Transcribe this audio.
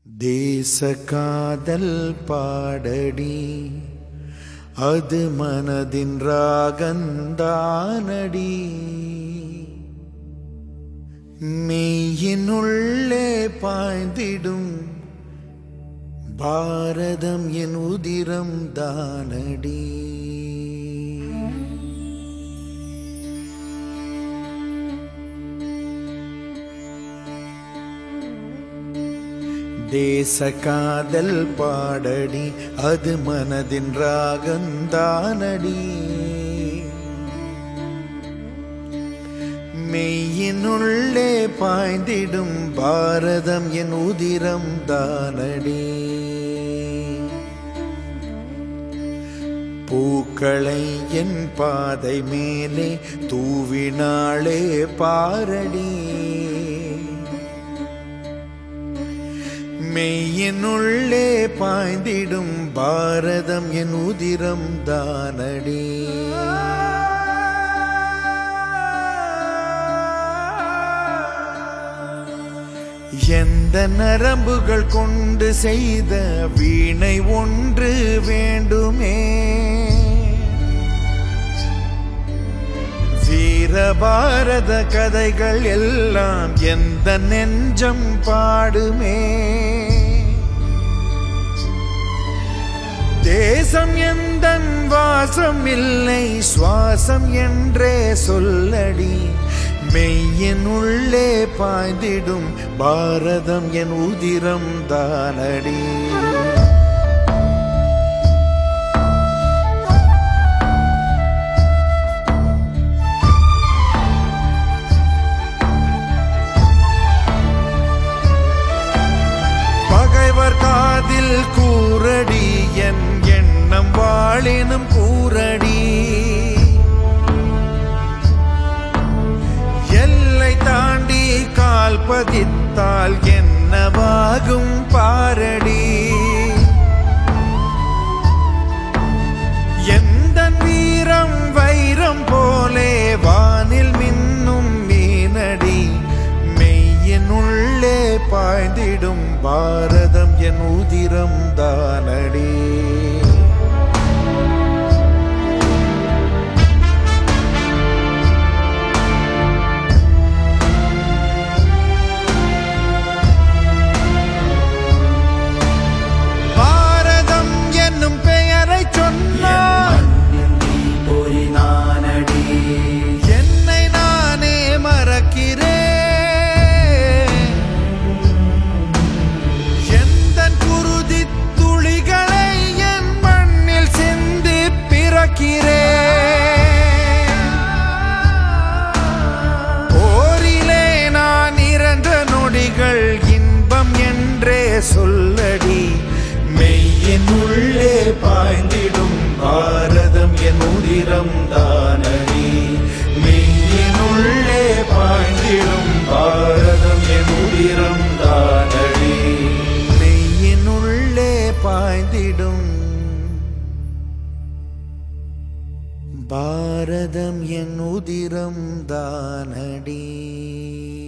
தேச காதல் பாடடி அது மனதின் ராகந்தானடி மெய்யினுள்ளே பாய்ந்திடும் பாரதம் என் உதிரம் தானடி தேச காதல் பாடடி அது மனதின் ராகந்தானடி மெய்யினுள்ளே பாய்ந்திடும் பாரதம் என் உதிரம் தானடி பூக்களை என் பாதை மேலே தூவினாளே பாரடி மெய்யினுள்ளே பாய்ந்திடும் பாரதம் என் உதிரம் தானடி எந்த நரம்புகள் கொண்டு செய்த வீணை ஒன்று வேண்டுமே வீரபாரத கதைகள் எல்லாம் எந்த நெஞ்சம் பாடுமே தேசம் எந்த வாசம் இல்லை சுவாசம் என்றே சொல்லடி மெய்யின் உள்ளே பாய்ந்திடும் பாரதம் என் உதிரம் தானடி பகைவர் காதில் கூரடி என் எண்ணம் வாழினும் கூரடி எல்லை தாண்டி கால் பதித்தால் என்னவாகும் பாரடி எந்த வீரம் வைரம் போலே வானில் மின்னும் மீனடி மெய்யின் உள்ளே பாய்ந்திடும் பாரதம் என் உதிரம் தானடி பாரதம் என்னும் பெயரை சொன்னால் பொறினானடி என்னை நானே மறக்கிறேன் எந்த குருதி துளிகளை என் மண்ணில் சிந்தி பிறக்கிறேன் போரிலே நான் இறந்த நொடிகள் இன்பம் என்றே சொல்லடி மெய்யின் உள்ளே பாய்ந்திடும் பாரதம் என் உதிரம் தானடி மெய்யின் உள்ளே பாய்ந்திடும் பாரதம் என் உதிரம் தானடி மெய்யின் உள்ளே பாய்ந்திடும் பாரதம் என் உதிரம் தானடி